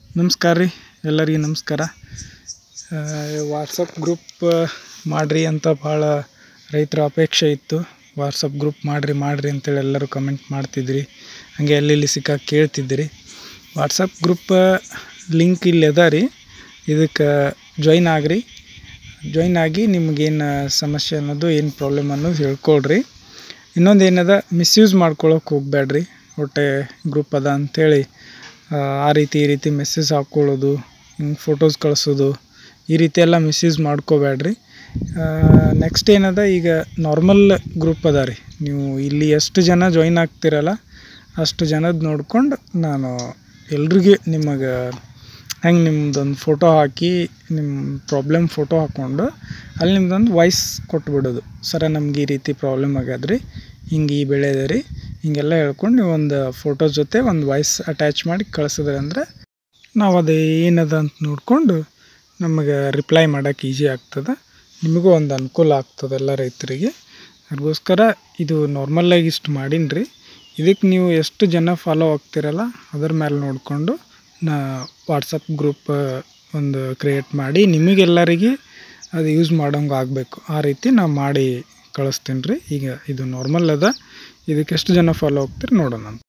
ನಮಸ್ಕಾರ ರೀ ಎಲ್ಲರಿಗೆ ನಮಸ್ಕಾರ ವಾಟ್ಸಪ್ ಗ್ರೂಪ್ ಮಾಡಿರಿ ಅಂತ ಭಾಳ ರೈತರ ಅಪೇಕ್ಷೆ ಇತ್ತು ವಾಟ್ಸಪ್ ಗ್ರೂಪ್ ಮಾಡಿರಿ ಮಾಡಿರಿ ಅಂತೇಳಿ ಎಲ್ಲರೂ ಕಮೆಂಟ್ ಮಾಡ್ತಿದ್ರಿ ಹಾಗೆ ಎಲ್ಲೆಲ್ಲಿ ಸಿಕ್ಕಾಗ ಕೇಳ್ತಿದ್ರಿ ವಾಟ್ಸಪ್ ಗ್ರೂಪ್ ಲಿಂಕ್ ಇಲ್ಲಿ ಅದ ರೀ ಇದಕ್ಕೆ ಜಾಯ್ನ್ ಆಗ್ರಿ ಜಾಯ್ನ್ ಆಗಿ ನಿಮ್ಗೇನು ಸಮಸ್ಯೆ ಅನ್ನೋದು ಏನು ಪ್ರಾಬ್ಲಮ್ ಅನ್ನೋದು ಹೇಳ್ಕೊಳ್ರಿ ಇನ್ನೊಂದು ಏನದ ಮಿಸ್ಯೂಸ್ ಮಾಡ್ಕೊಳಕ್ಕೆ ಹೋಗ್ಬೇಡ್ರಿ ಒಟ್ಟೆ ಗ್ರೂಪ್ ಅದ ಅಂಥೇಳಿ ಆ ರೀತಿ ಈ ರೀತಿ ಮೆಸೇಜ್ ಹಾಕ್ಕೊಳ್ಳೋದು ಹಿಂಗೆ ಫೋಟೋಸ್ ಕಳಿಸೋದು ಈ ರೀತಿ ಎಲ್ಲ ಮಿಸ್ಯೂಸ್ ಮಾಡ್ಕೋಬೇಡ್ರಿ ನೆಕ್ಸ್ಟ್ ಏನದ ಈಗ ನಾರ್ಮಲ್ ಗ್ರೂಪ್ ಅದ ರೀ ನೀವು ಇಲ್ಲಿ ಎಷ್ಟು ಜನ ಜಾಯ್ನ್ ಆಗ್ತಿರಲ್ಲ ಅಷ್ಟು ಜನದ ನೋಡ್ಕೊಂಡು ನಾನು ಎಲ್ರಿಗೂ ನಿಮಗೆ ಹೆಂಗೆ ನಿಮ್ದೊಂದು ಫೋಟೋ ಹಾಕಿ ನಿಮ್ಮ ಪ್ರಾಬ್ಲಮ್ ಫೋಟೋ ಹಾಕ್ಕೊಂಡು ಅಲ್ಲಿ ನಿಮ್ದೊಂದು ವಾಯ್ಸ್ ಕೊಟ್ಬಿಡೋದು ಸರ ನಮ್ಗೆ ಈ ರೀತಿ ಪ್ರಾಬ್ಲಮ್ ಆಗ್ಯದ ರೀ ಹಿಂಗೆ ಈ ಬೆಳೆ ಇದೆ ರೀ ಹೀಗೆಲ್ಲ ಹೇಳ್ಕೊಂಡು ನೀವು ಒಂದು ಫೋಟೋ ಜೊತೆ ಒಂದು ವಾಯ್ಸ್ ಅಟ್ಯಾಚ್ ಮಾಡಿ ಕಳಿಸಿದ್ರಿ ಅಂದ್ರೆ ನಾವು ಅದು ಏನದ ಅಂತ ನೋಡಿಕೊಂಡು ನಮಗೆ ರಿಪ್ಲೈ ಮಾಡೋಕೆ ಈಜಿ ಆಗ್ತದೆ ನಿಮಗೂ ಒಂದು ಅನುಕೂಲ ಆಗ್ತದೆ ಎಲ್ಲ ರೈತರಿಗೆ ಅದಕ್ಕೋಸ್ಕರ ಇದು ನಾರ್ಮಲ್ಲಾಗಿ ಇಷ್ಟು ಮಾಡೀನಿ ರೀ ಇದಕ್ಕೆ ನೀವು ಎಷ್ಟು ಜನ ಫಾಲೋ ಆಗ್ತಿರಲ್ಲ ಅದ್ರ ಮೇಲೆ ನೋಡಿಕೊಂಡು ನಾ ವಾಟ್ಸಪ್ ಗ್ರೂಪ್ ಒಂದು ಕ್ರಿಯೇಟ್ ಮಾಡಿ ನಿಮಗೆಲ್ಲರಿಗೆ ಅದು ಯೂಸ್ ಮಾಡೋಂಗೆ ಆಗಬೇಕು ಆ ರೀತಿ ನಾವು ಮಾಡಿ ಕಳಿಸ್ತೀನಿ ರೀ ಈಗ ಇದು ನಾರ್ಮಲ್ ಅದ ಇದಕ್ಕೆ ಎಷ್ಟು ಜನ ಫಾಲೋ ಆಗ್ತೀರಿ ನೋಡೋಣ